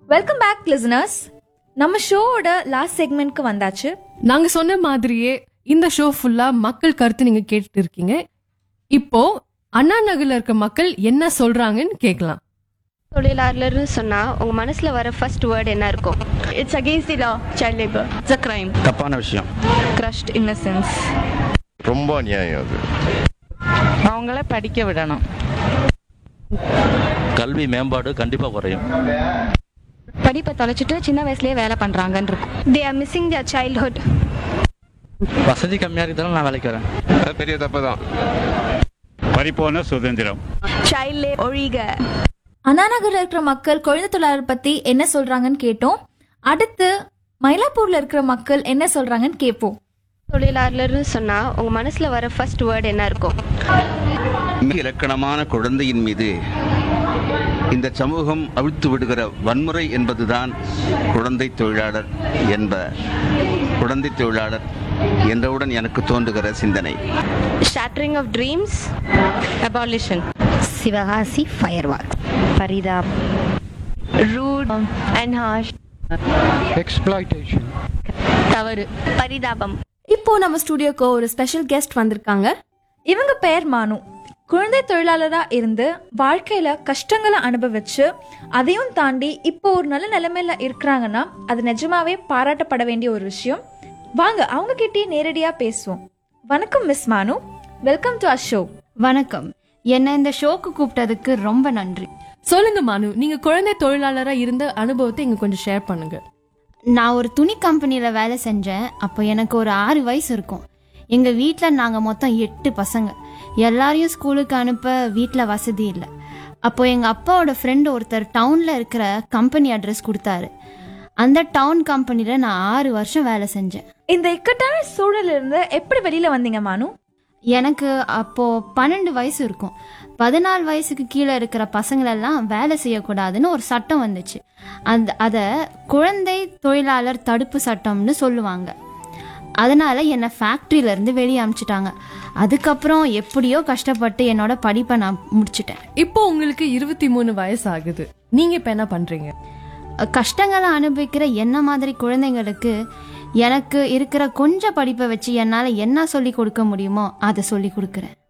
Welcome back listeners நம்ம ஷோவோட last செக்மெண்ட்க்கு வந்தாச்சு நாங்க சொன்ன மாதிரியே இந்த ஷோ ஃபுல்லா மக்கள் கருத்து நீங்க கேட்டு இருக்கீங்க இப்போ அண்ணா நகர்ல இருக்க மக்கள் என்ன சொல்றாங்கன்னு கேட்கலாம் தொழிலாளர்னு சொன்னா உங்க மனசுல வர ஃபர்ஸ்ட் வேர்ட் என்ன இருக்கும் It's against the law, child labor. It's a crime. தப்பான விஷயம் Crushed innocence. ரொம்ப அநியாயம் அது அவங்கள படிக்க விடணும் கல்வி மேம்பாடு கண்டிப்பா குறையும் படிப்பை தொலைச்சிட்டு சின்ன வயசுலயே வேலை பண்றாங்கன்னு இருக்கும் They are missing their childhood. வசதி கம்மியா இருந்தாலும் நான் வேலைக்கு வரேன் அது பெரிய தப்பு தான் பறிப்போன சுதந்திரம் Child labor, ஒழிக அண்ணா நகர்ல இருக்கிற மக்கள் குழந்தை தொழிலாளர் பத்தி என்ன சொல்றாங்கன்னு கேட்டோம் அடுத்து மயிலாப்பூர்ல இருக்கிற மக்கள் என்ன சொல்றாங்கன்னு கேட்போம் தொழிலாளர்னு சொன்னா உங்க மனசுல வர ஃபர்ஸ்ட் வேர்ட் என்ன இருக்கும் மிக இலக்கணமான குழந்தையின் மீது இந்த சமூகம் அவிழ்த்து விடுகிற வன்முறை என்பதுதான் குழந்தை தொழிலாளர் என்ப குழந்தை தொழிலாளர் என்றவுடன் எனக்கு தோன்றுகிற சிந்தனை shattering of dreams Abolition. Sivakasi firewall பரிதாப் rude and harsh. தவறு பரிதாபம் இப்போ நம்ம ஸ்டுடியோக்கு ஒரு ஸ்பெஷல் கெஸ்ட் வந்திருக்காங்க இவங்க பெயர் மானு குழந்தை தொழிலாளரா இருந்து வாழ்க்கையில கஷ்டங்களை அனுபவிச்சு அதையும் தாண்டி இப்போ ஒரு நல்ல நிலைமையில இருக்கிறாங்கன்னா அது நிஜமாவே பாராட்டப்பட வேண்டிய ஒரு விஷயம் வாங்க அவங்க கிட்டயே நேரடியா பேசுவோம் வணக்கம் மிஸ் மானு வெல்கம் டு அ ஷோ வணக்கம் என்னை இந்த ஷோக்கு கூப்பிட்டதுக்கு ரொம்ப நன்றி சொல்லுங்க மானு நீங்க குழந்தை தொழிலாளரா இருந்த அனுபவத்தை இங்க கொஞ்சம் ஷேர் பண்ணுங்க நான் ஒரு துணி கம்பெனியில் வேலை செஞ்சேன் அப்போ எனக்கு ஒரு ஆறு வயசு இருக்கும் எங்கள் வீட்டில் நாங்கள் மொத்தம் எட்டு பசங்க எல்லாரையும் ஸ்கூலுக்கு அனுப்ப வீட்டில் வசதி இல்லை அப்போ எங்கள் அப்பாவோட ஃப்ரெண்டு ஒருத்தர் டவுனில் இருக்கிற கம்பெனி அட்ரஸ் கொடுத்தாரு அந்த டவுன் கம்பெனியில் நான் ஆறு வருஷம் வேலை செஞ்சேன் இந்த இக்கட்டான சூழல்ல இருந்து எப்படி வெளியில வந்தீங்க மானு எனக்கு அப்போ பன்னெண்டு வயசு இருக்கும் பதினாலு வயசுக்கு கீழே இருக்கிற பசங்களெல்லாம் வேலை செய்யக்கூடாதுன்னு ஒரு சட்டம் வந்துச்சு அந்த அதை குழந்தை தொழிலாளர் தடுப்பு சட்டம்னு சொல்லுவாங்க அதனால என்னை ஃபேக்ட்ரியில இருந்து வெளியே அனுப்பிச்சிட்டாங்க அதுக்கப்புறம் எப்படியோ கஷ்டப்பட்டு என்னோட படிப்பை நான் முடிச்சிட்டேன் இப்போ உங்களுக்கு இருபத்தி மூணு வயசு ஆகுது நீங்க இப்ப என்ன பண்றீங்க கஷ்டங்களை அனுபவிக்கிற என்ன மாதிரி குழந்தைங்களுக்கு எனக்கு இருக்கிற கொஞ்சம் படிப்பை வச்சு என்னால் என்ன சொல்லி கொடுக்க முடியுமோ அதை சொல்லி கொடுக்குறேன்